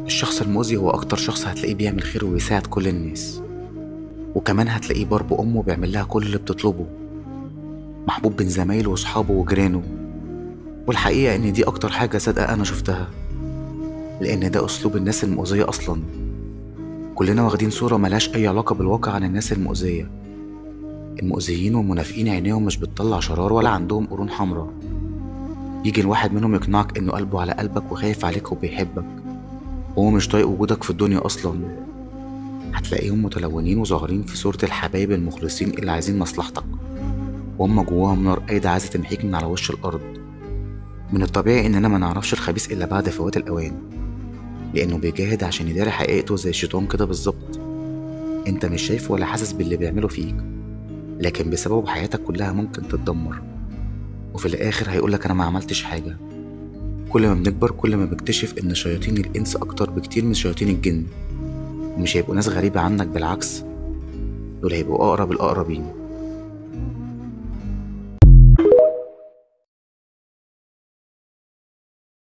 الشخص المؤذي هو أكتر شخص هتلاقيه بيعمل خير ويساعد كل الناس وكمان هتلاقيه بار بأمه بيعمل لها كل اللي بتطلبه محبوب بين زمايله وصحابه وجيرانه والحقيقة إن دي أكتر حاجة صادقة أنا شفتها لأن ده أسلوب الناس المؤذية أصلا كلنا واخدين صورة ملهاش أي علاقة بالواقع عن الناس المؤذية المؤذيين والمنافقين عينيهم مش بتطلع شرار ولا عندهم قرون حمراء يجي الواحد منهم يقنعك إنه قلبه على قلبك وخايف عليك وبيحبك وهو مش طايق وجودك في الدنيا أصلا هتلاقيهم متلونين وظاهرين في صورة الحبايب المخلصين اللي عايزين مصلحتك وهم جواهم نار قايدة عايزة تمحيك من على وش الأرض من الطبيعي إننا ما نعرفش الخبيث إلا بعد فوات الأوان لأنه بيجاهد عشان يداري حقيقته زي الشيطان كده بالظبط أنت مش شايف ولا حاسس باللي بيعمله فيك لكن بسببه حياتك كلها ممكن تتدمر وفي الآخر هيقولك أنا ما عملتش حاجة كل ما بنكبر كل ما بنكتشف إن شياطين الإنس أكتر بكتير من شياطين الجن ومش هيبقوا ناس غريبة عنك بالعكس دول هيبقوا أقرب الأقربين